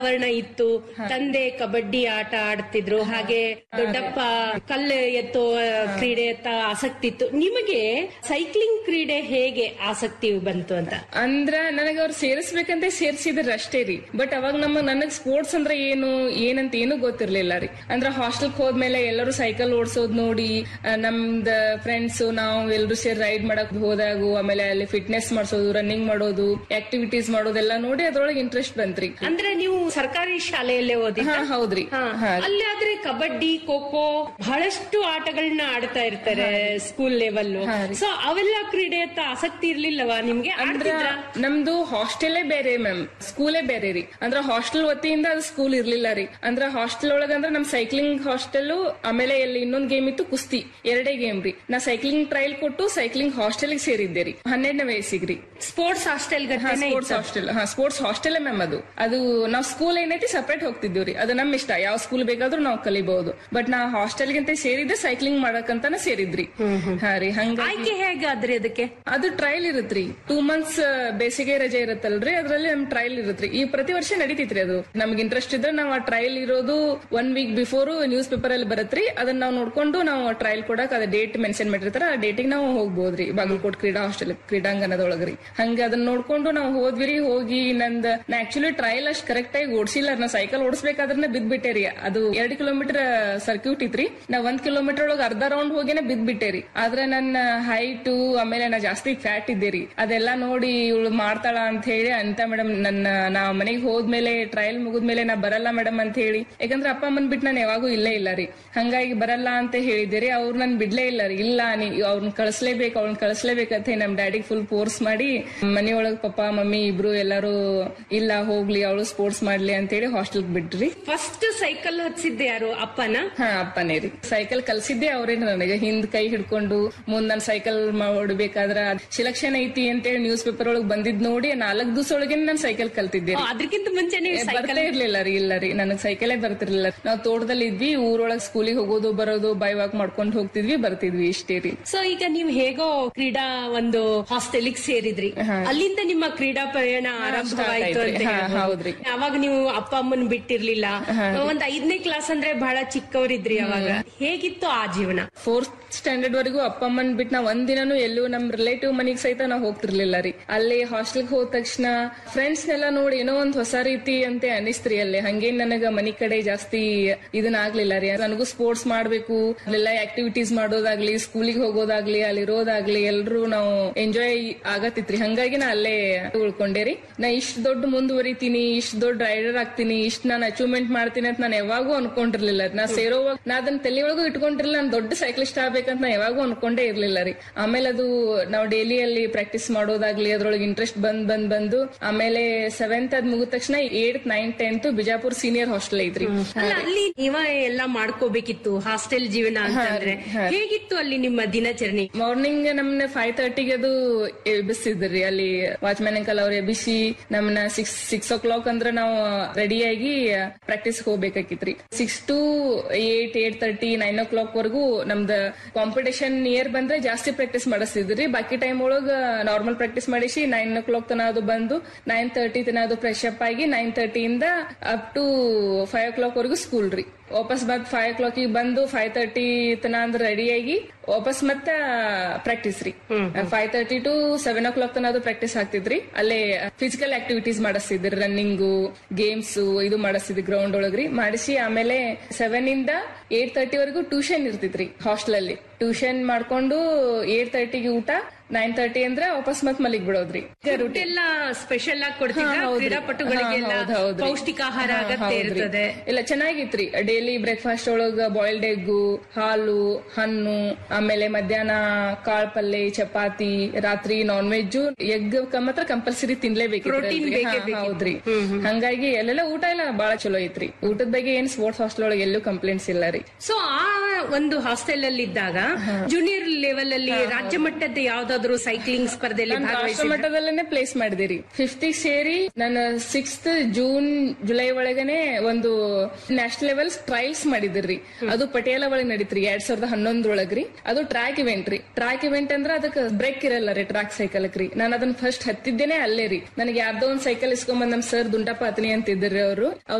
ವರ್ಣ ಇತ್ತು ತಂದೆ ಕಬಡ್ಡಿ ಆಟ ಆಡ್ತಿದ್ರು ಹಾಗೆ ದೊಡ್ಡಪ್ಪ ಕಲ್ಲು ಎತ್ತೋ ಕ್ರೀಡೆಯತ್ತ ಆಸಕ್ತಿ ಇತ್ತು ನಿಮಗೆ ಸೈಕ್ಲಿಂಗ್ ಕ್ರೀಡೆ ಹೇಗೆ ಆಸಕ್ತಿ ಬಂತು ಅಂತ ಅಂದ್ರ ನನಗ ಅವ್ರು ಸೇರಿಸ್ಬೇಕಂತ ಸೇರ್ಸಿದ್ರ ಅಷ್ಟೇ ರೀ ಬಟ್ ಅವಾಗ ನಮ್ಮ ನನಗ್ ಸ್ಪೋರ್ಟ್ಸ್ ಅಂದ್ರೆ ಏನು ಏನಂತ ಏನು ಗೊತ್ತಿರ್ಲಿಲ್ಲ ರೀ ಅಂದ್ರ ಹಾಸ್ಟೆಲ್ ಹೋದ್ಮೇಲೆ ಎಲ್ಲರೂ ಸೈಕಲ್ ಓಡಿಸೋದ್ ನೋಡಿ ಆ, ನಮ್ದ ಫ್ರೆಂಡ್ಸ್ ನಾವು ಎಲ್ಲರೂ ಸೇರಿ ರೈಡ್ ಮಾಡಕ್ ಹೋದಾಗು ಆಮೇಲೆ ಅಲ್ಲಿ ಫಿಟ್ನೆಸ್ ಮಾಡ್ಸೋದು ರನ್ನಿಂಗ್ ಮಾಡೋದು ಆಕ್ಟಿವಿಟೀಸ್ ಮಾಡೋದೆಲ್ಲ ನೋಡಿ ಅದ್ರೊಳಗೆ ಇಂಟ್ರೆಸ್ಟ್ ಬಂತ್ರಿ ಅಂದ್ರೆ ನೀವು ಸರ್ಕಾರಿ ಶಾಲೆಯಲ್ಲೇ ಓದಿ ಹಾ ಹೌದ್ರಿ ಹಾ ಅಲ್ಲಿ ಆದ್ರೆ ಕಬಡ್ಡಿ ಖೋ ಖೋ ಬಹಳಷ್ಟು ಆಟಗಳನ್ನ ಆಡ್ತಾ ಇರ್ತಾರೆ ಸ್ಕೂಲ್ ಲೆವೆಲ್ ಸೊ ಅವೆಲ್ಲ ಕ್ರೀಡೆಯತ್ತ ಆಸಕ್ತಿ ಇರ್ಲಿಲ್ಲವಾ ನಿಮ್ಗೆ ಅಂದ್ರ ಆಡ್ತಿದ್ರಾ? ನಮ್ದು ಹಾಸ್ಟೆಲೇ ಬೇರೆ ಮ್ಯಾಮ್ ಸ್ಕೂಲೇ ಬೇರೆ ರೀ ಅಂದ್ರ ಹಾಸ್ಟೆಲ್ ವತಿಯಿಂದ ಅದು ಸ್ಕೂಲ್ ಇರ್ಲಿಲ್ಲ ರೀ ಅಂದ್ರ ಹಾಸ್ಟೆಲ್ ಒಳಗ ಅಂದ್ರ ನಮ್ ಸೈಕ್ಲಿಂಗ್ ಹಾಸ್ಟೆಲ್ ಆಮೇಲೆ ಇಲ್ಲಿ ಇನ್ನೊಂದ್ ಗೇಮ್ ಇತ್ತು ಕುಸ್ತಿ ಎರಡೇ ಗೇಮ್ ರೀ ನಾ ಸೈಕ್ಲಿಂಗ್ ಟ್ರಯಲ್ ಕೊಟ್ಟು ಸೈಕ್ಲಿಂಗ್ ಹಾಸ್ಟೆಲ್ ಸೇರಿದ್ದೆ ರೀ ಹನ್ನೆರಡನೇ ವಯಸ್ಸಿಗೆ ರೀ ಸ್ಪೋರ್ಟ್ಸ್ ಹಾಸ್ಟೆಲ್ ಸ್ಪೋರ್ಟ್ಸ್ ಹಾಸ್ಟೆಲ್ ಹಾ ಸ್ಪೋರ್ಟ್ಸ್ ಹಾಸ್ಟೆಲ್ ಮ್ಯಾಮ್ ಅದು ಅದು ನಾವ್ ಸ್ಕೂಲ್ ಏನೈತಿ ಸಪರೇಟ್ ಹೋಗ್ತಿದ್ವಿ ರೀ ಅದು ನಮ್ ಇಷ್ಟ ಯಾವ ಸ್ಕೂಲ್ ಬೇಕಾದ್ರೂ ನಾವು ಕಲಿಬಹುದು ಬಟ್ ನಾ ಹಾಸ್ಟೆಲ್ ಗಿಂತ ಸೇರಿದ್ದೆ ಸೈಕ್ಲಿಂಗ್ ಮಾಡಕಂತಾನ ಸೇರಿದ್ರಿ ಹಾ ರೀ ಹಂಗ ಆಯ್ಕೆ ಹೇಗಾದ್ರಿ ಅದಕ್ಕೆ ಅದು ಟ್ರಯಲ್ ಇರುತ್ರಿ ಟೂ ಮಂತ್ಸ್ ಬೇಸಿಗೆ ರಜೆ ಇರುತ್ತಲ್ರಿ ಅದ್ರಲ್ಲಿ ನಮ್ ಟ್ರಯಲ್ ಇರುತ್ರಿ ಈ ಪ್ರತಿ ವರ್ಷ ನಡೀತಿತ್ರಿ ಅದು ನಮ್ಗೆ ಇಂಟ್ರೆಸ್ಟ್ ಇದ್ರೆ ನಾವು ಆ ಟ್ರಯಲ್ ಇರೋದು one week before newspaper ಅಲ್ಲಿ ಬರತ್ರಿ ಅದನ್ನ ನಾವು ನೋಡ್ಕೊಂಡು ನಾವು ಟ್ರಯಲ್ ಕೊಡಕ್ ಅದ ಡೇಟ್ ಮೆನ್ಷನ್ ಮಾಡಿರ್ತಾರ ಆ ಡೇಟಿಗೆ ನಾವು ಹೋಗ್ಬೋದ್ರಿ ಬಾಗಲಕೋಟ್ ಕ್ರೀಡಾ ಹಾಸ್ಟೆಲ್ ಕ್ರೀಡಾಂಗಣದೊಳಗ್ರಿ ಹಂಗ ಅದನ್ನ ನೋಡ್ಕೊಂಡು ನಾವು ಹೋದ್ವಿರಿ ಹೋಗಿ ನಂದ್ ನಾ ಆಕ್ಚುಲಿ ಟ್ರಯಲ್ ಅಷ್ಟ್ ಕರೆಕ್ಟ್ ಆಗಿ ಓಡಿಸಿಲ್ಲ ನಾ ಸೈಕಲ್ ಓಡಿಸ್ಬೇಕಾದ್ರೆ ಬಿದ್ಬಿಟ್ಟೆ ರೀ ಅದು ಎರಡ್ ಕಿಲೋಮೀಟರ್ ಸರ್ಕ್ಯೂಟ್ ಇತ್ರಿ ನಾ ಒಂದ್ ಕಿಲೋಮೀಟರ್ ಒಳಗ ಅರ್ಧ ರೌಂಡ್ ಹೋಗಿನೇ ಬಿದ್ಬಿಟ್ಟೆ ರೀ ಆದ್ರೆ ನನ್ನ ಹೈಟು ಆಮೇಲೆ ನಾ ಜಾಸ್ತಿ ಫ್ಯಾಟ್ ಇದ್ದೆ ರೀ ಅದೆಲ್ಲ ನೋಡಿ ಇವಳು ಮಾಡ್ತಾಳ ಅಂತ ಹೇಳಿ ಅಂತ ಮೇಡಮ್ ನನ್ನ ನಾ ಮನೆಗೆ ಹೋದ್ಮೇಲೆ ಟ್ರಯಲ್ ಮುಗಿದ್ಮೇಲೆ ನಾ ಬರಲ್ಲ ಮೇಡಮ್ ಅಂತ ಹೇಳಿ ಯಾಕಂದ್ರೆ ಅಪ್ಪ ಅಮ್ಮನ್ ಬಿಟ್ಟು ನಾನು ಯಾವಾಗೂ ಇಲ್ಲೇ ಇಲ್ಲ ರೀ ಹಂಗಾಗಿ ಬರಲ್ಲ ಅಂತ ಹೇಳಿದ್ದೆ ರೀ ಅವ್ರು ನನ್ ಬಿಡ್ಲೇ ಇಲ್ಲ ರೀ ಇಲ್ಲ ನೀ ಅವ್ರನ್ನ ಕಳಿಸ್ಲೇಬೇಕು ಅವ್ರನ್ನ ಕಳಿಸ್ಲೇಬೇಕಂತ ಹೇಳಿ ನಮ್ ಡ್ಯಾಡಿಗೆ ಫುಲ್ ಫೋರ್ಸ್ ಮಾಡಿ ಮನೆಯೊಳಗ್ ಪಪ್ಪ ಮಮ್ಮಿ ಇಬ್ರು ಎಲ್ಲಾರು ಇಲ್ಲ ಹೋಗ್ಲಿ ಅವಳು ಸ್ಪೋರ್ಟ್ಸ್ ಮಾಡ್ಲಿ ಅಂತ ಹೇಳಿ ಹಾಸ್ಟೆಲ್ ಬಿಟ್ರಿ ಫಸ್ಟ್ ಸೈಕಲ್ ಹಚ್ಚಿದ್ದೆ ಯಾರು ಅಪ್ಪನ ಹಾ ಅಪ್ಪನೇ ರೀ ಸೈಕಲ್ ಕಲ್ಸಿದ್ದೆ ಅವ್ರೇ ನನಗೆ ಹಿಂದ್ ಕೈ ಹಿಡ್ಕೊಂಡು ಮುಂದ್ ನಾನ್ ಸೈಕಲ್ ಹೊಡ್ಬೇಕಾದ್ರ ಸಿಲೆಕ್ಷನ್ ಐತಿ ಅಂತೇಳಿ ನ್ಯೂಸ್ ಪೇಪರ್ ಒಳಗ್ ಬಂದಿದ್ ನೋಡಿ ನಾಲ್ಕ್ ದಿವಸ ಒಳಗೆ ನಾನ್ ಸೈಕಲ್ ಕಲ್ತಿದ್ದೆ ರೀ. ಅದಕ್ಕಿಂತ ಮುಂಚೆ ನೀವು ಏ, ಸೈಕಲ್ ಬರ್ತಾ ಇರ್ಲಿಲ್ಲ ರೀ ಇಲ್ಲ ರೀ ನನಗ್ ಸೈಕಲೇ ಬರ್ತಿರ್ಲಿಲ್ಲ ನಾವ್ ತೋಟದಲ್ಲಿ ಇದ್ವಿ ಊರೊಳಗ್ ಸ್ಕೂಲಿಗೆ ಹೋಗೋದು ಬರೋದು ಬೈ ವಾಕ್ ಮಾಡ್ಕೊಂಡು ಹೋಗ್ತಿದ್ವಿ ಬರ್ತಿದ್ವಿ ಇಷ್ಟೇ ರೀ ಸೊ ಈಗ ನೀವು ಹೇಗೋ ಕ್ರೀಡಾ ಒಂದು ಹಾಸ್ಟೆಲಿಗ್ ಸೇರಿದ್ರಿ ಅಲ್ಲಿಂದ ನಿಮ್ಮ ಕ್ರೀಡಾ ಪ್ರಯಾಣ ಆರಂಭವಾಯ್ತು start ಅಂತ ಆಯ್ತ್ರಿ. ಹಾ, ಹೇಳ್ಬೋದು. ಹೌದ್ರಿ. ಅವಾಗ ನೀವು ಅಪ್ಪ ಅಮ್ಮನ್ ಬಿಟ್ಟಿರ್ಲಿಲ್ಲ ಒಂದ್ ಐದನೇ ಕ್ಲಾಸ್ ಅಂದ್ರೆ ಬಹಳ ಚಿಕ್ಕವರಿದ್ರಿ ಅವಾಗ ಹೇಗಿತ್ತು ಆ ಜೀವನ ಫೋರ್ತ್ ಸ್ಟ್ಯಾಂಡರ್ಡ್ ವರೆಗೂ ಅಪ್ಪ ಅಮ್ಮನ್ ಬಿಟ್ಟು ನಾವ್ ಒಂದಿನನು ಎಲ್ಲೂ ನಮ್ ರಿಲೇಟಿವ್ ಮನಿಗ್ ಸಹಿತ ನಾವ್ ಹೋಗ್ತಿರ್ಲಿಲ್ಲ ರೀ ಅಲ್ಲಿ ಹಾಸ್ಟೆಲ್ ಹೋದ ತಕ್ಷಣ ಫ್ರೆಂಡ್ಸ್ ನೆಲ್ಲ ನೋಡಿ ಏನೋ ಒಂದ್ ಹೊಸ ರೀತಿ ಅಂತ ಅನಿಸ್ತ್ರಿ ಅಲ್ಲಿ ಹಂಗೇನ್ ನನಗ ಮನಿ ಕಡೆ ಜಾಸ್ತಿ ಇದನ್ನ ಆಗ್ಲಿಲ್ಲ ರೀ ನನಗೂ ಸ್ಪೋರ್ಟ್ಸ್ ಮಾಡ್ಬೇಕು ಅಲ್ಲೆಲ್ಲ ಆಕ್ಟಿವಿಟೀಸ್ ಮಾಡೋದಾಗ್ಲಿ ಸ್ಕೂಲಿಗೆ ಹೋಗೋದಾಗ್ಲಿ ಅಲ್ಲಿರೋದಾಗ್ಲಿ ಎಲ್ರು ನಾವು ಎಂಜಾಯ್ ಆಗತ್ತಿತ್ರಿ ಹಂಗಾಗಿ ನಾ ಅಲ್ಲೇ ಉಳ್ಕೊಂಡೆ ರೀ ನಾ ಇಷ್ಟ್ ದೊಡ್ಡ ಮುಂದುವರಿತೀನಿ ಇಷ್ಟ್ ದೊಡ್ಡ ರೈಡರ್ ಆಗ್ತೀನಿ ಇಷ್ಟ್ ನಾನು ಅಚೀವ್ಮೆಂಟ್ ಮಾಡ್ತೀನಿ ಅಂತ ನಾನು ಯಾವಾಗೂ ಅನ್ಕೊಂಡಿರ್ಲಿಲ್ಲ ನಾ ಸೇರೋವಾಗ ನಾ ಅದನ್ನ ತಲೆ ಒಳಗೂ ಇಟ್ಕೊಂಡಿರ್ಲಿಲ್ಲ ನಾನು ದೊಡ್ಡ ಸೈಕ್ಲಿಸ್ಟ್ ಆಗ್ಬೇಕಂತ ನಾ ಯಾವಾಗೂ ಅನ್ಕೊಂಡೇ ಇರ್ಲಿಲ್ಲ ರೀ ಆಮೇಲೆ ಅದು ನಾವು ಡೈಲಿ ಅಲ್ಲಿ ಪ್ರಾಕ್ಟೀಸ್ ಮಾಡೋದಾಗ್ಲಿ ಅದ್ರೊಳಗೆ ಇಂಟ್ರೆಸ್ಟ್ ಬಂದ್ ಬಂದ್ ಬಂದು ಆಮೇಲೆ ಸೆವೆಂತ್ ಅದ್ ಮುಗಿದ ತಕ್ಷಣ eight nine tenth Bijapur senior hostel ಐತ್ರಿ ಅಲ್ಲ ಅಲ್ಲಿ ನೀವ ಎಲ್ಲ ಮಾಡ್ಕೋಬೇಕಿತ್ತು ಹಾಸ್ಟೆಲ್ ಜೀವನ ಅಂತಂದ್ರೆ ಹೇಗಿತ್ತು ಅಲ್ಲಿ ನಿಮ್ಮ ದಿನಚರಣೆ ಮಾರ್ನಿಂಗ್ ನಮ್ನ ಫೈವ್ ತರ್ಟಿಗೆ ಅದು ಎಬ್ಬಿಸ್ತಿದ್ರಿ ಅಲ್ಲಿ ವಾಚ್ಮ್ಯಾನ್ ಅಂಕಲ್ ಅವ್ರು ಎಬ್ಬಿಸಿ ನಮ್ನ ಸಿಕ್ಸ್ ಸಿಕ್ಸ್ ಓ ಕ್ಲಾಕ್ ಅಂದ್ರೆ ನಾವು ರೆಡಿಯಾಗಿ ಪ್ರಾಕ್ಟೀಸ್ ಹೋಗ್ಬೇಕಾಗಿತ್ರಿ six to eight eight thirty nine o'clock ವರೆಗೂ ನಮ್ದ ಕಾಂಪಿಟೇಷನ್ ನಿಯರ್ ಬಂದ್ರೆ ಜಾಸ್ತಿ ಪ್ರಾಕ್ಟೀಸ್ ಮಾಡಿಸ್ತಿದ್ರಿ ಬಾಕಿ ಟೈಮ್ ಒಳಗ ನಾರ್ಮಲ್ ಪ್ರಾಕ್ಟೀಸ್ ಮಾಡಿಸಿ ನೈನ್ ಓ ಕ್ಲಾಕ್ ತನ ಅದು ಬಂದು ನೈನ್ ತರ್ಟಿ ತನ ಅದು ಫ್ರೆಶ್ ಅಪ್ ಆಗಿ ನೈನ್ ತರ್ಟಿಯಿಂದ up to five o'clock ವರೆಗೂ ಸ್ಕೂಲ್ ರೀ ವಾಪಸ್ ಮತ್ ಫೈವ್ ಓ ಕ್ಲಾಕ್ ಬಂದು ಫೈವ್ ತರ್ಟಿ ತನ ಅಂದ್ರೆ ರೆಡಿಯಾಗಿ ವಾಪಸ್ ಮತ್ತ ಪ್ರಾಕ್ಟೀಸ್ ರೀ five thirty to seven o'clock ತನ ಅದು ಪ್ರಾಕ್ಟೀಸ್ ಆಗ್ತಿದ್ರಿ ಅಲ್ಲೇ ಫಿಸಿಕಲ್ ಆಕ್ಟಿವಿಟೀಸ್ ಮಾಡಿಸ್ತಿದ್ರಿ ರನ್ನಿಂಗು ಗೇಮ್ಸ್ ಇದು ಮಾಡಿಸ್ತಿದ್ರಿ ಗ್ರೌಂಡ್ ಒಳಗ್ರಿ ಮಾಡಿಸಿ ಆಮೇಲೆ ಸೆವೆನ್ ಇಂದ ಏಟ್ ತರ್ಟಿ ವರೆಗೂ ಟ್ಯೂಷನ್ ಇರ್ತಿದ್ರಿ ಹಾಸ್ಟೆಲ್ ಅಲ್ಲಿ ಟ್ಯೂಷನ್ ಮಾಡ್ಕೊಂಡು ಏಟ್ ತರ್ಟಿಗೆ ಊಟ ನೈನ್ ತರ್ಟಿ ಅಂದ್ರೆ ವಾಪಸ್ ಮತ್ ಮಲಿಗ್ ಬಿಡೋದ್ರಿ ಫುಡ್ ಎಲ್ಲ ಸ್ಪೆಷಲ್ ಆಗಿ ಕೊಡ್ತಿದ್ರ ಹಾ, ಹೌದ್ರಿ. ಕ್ರೀಡಾಪಟುಗಳಿಗೆಲ್ಲ ಹಾ, ಹೌದ್ ಹೌದ್ರಿ. ಪೌಷ್ಟಿಕಾಹಾರ ಹಾ, ಅಗತ್ಯ ಹೌದ್ರಿ. ಇರ್ತದೆ ಇಲ್ಲ ಚೆನ್ನಾಗಿತ್ರಿ ಡೈಲಿ ಬ್ರೇಕ್ಫಾಸ್ಟ್ ಒಳಗ ಬಾಯ್ಲ್ಡ್ ಎಗ್ಗು ಹಾಲು ಹಣ್ಣು ಆಮೇಲೆ ಮಧ್ಯಾಹ್ನ ಕಾಳ್ ಪಲ್ಲೆ ಚಪಾತಿ ರಾತ್ರಿ ನಾನ್ ವೆಜ್ ಎಗ್ ಮಾತ್ರ ಕಂಪಲ್ಸರಿ ತಿನ್ಲೇಬೇಕು Protein ಬೇಕೇ ಬೇಕಿತ್ತು. ಹೌದ್ರಿ ಹಂಗಾಗಿ ಅಲ್ಲೆಲ್ಲ ಊಟ ಎಲ್ಲ ಬಾಳ ಚಲೋ ಐತ್ರಿ ಊಟದ ಬಗ್ಗೆ ಏನ್ ಸ್ಪೋರ್ಟ್ಸ್ ಹಾಸ್ಟೆಲ್ ಒಳಗೆ ಎಲ್ಲೂ ಕಂಪ್ಲೇಂಟ್ಸ್ ಇಲ್ಲ ರೀ ಸೊ ಆ ಒಂದು ಹಾಸ್ಟೆಲ್ ಅಲ್ಲಿ ಇದ್ದಾಗ ಜೂನಿಯರ್ ಲೆವೆಲ್ ಅಲ್ಲಿ ರಾಜ್ಯ ಮಟ್ಟದ ಯಾವ್ದಾದ್ರು ಸೈಕ್ಲಿಂಗ್ ಸ್ಪರ್ಧೆಯಲ್ಲಿ ರಾಷ್ಟ್ರ ಭಾಗವಹಿಸಿ ಮಟ್ಟದಲ್ಲೇನೆ ಪ್ಲೇಸ್ ಮಾಡಿದಿರಿ ಫಿಫ್ತ್ ಸೇರಿ ನಾನು ಸಿಕ್ಸ್ತ್ ಜೂನ್ ಜುಲೈ ಒಳಗನೆ ಒಂದು ನ್ಯಾಷನಲ್ ಲೆವೆಲ್ ಟ್ರಯಲ್ಸ್ ಮಾಡಿದಿರಿ ಅದು ಪಟಿಯಾಲ ಒಳಗೆ ನಡೀತ್ರಿ ಎರಡ್ ಸಾವಿರದ ಹನ್ನೊಂದ್ರೊಳಗ್ರಿ ಅದು ಟ್ರ್ಯಾಕ್ ಇವೆಂಟ್ ರೀ ಟ್ರ್ಯಾಕ್ ಇವೆಂಟ್ ಅಂದ್ರ ಅದಕ್ಕೆ ಬ್ರೇಕ್ ಇರಲ್ಲ ರೀ ಟ್ರ್ಯಾಕ್ ಸೈಕಲ್ ರೀ ನಾನು ಅದನ್ನ ಫಸ್ಟ್ ಹತ್ತಿದ್ದೇನೆ ಅಲ್ಲೇ ರೀ ನನಗೆ ಯಾರ್ದೋ ಒಂದ್ ಸೈಕಲ್ ಇಸ್ಕೊಂಡ್ ಬಂದ್ ನಮ್ ಸರ್ ದುಂಡಪ್ಪ ಅತನಿ ಅಂತ ಇದ್ರಿ ಅವರು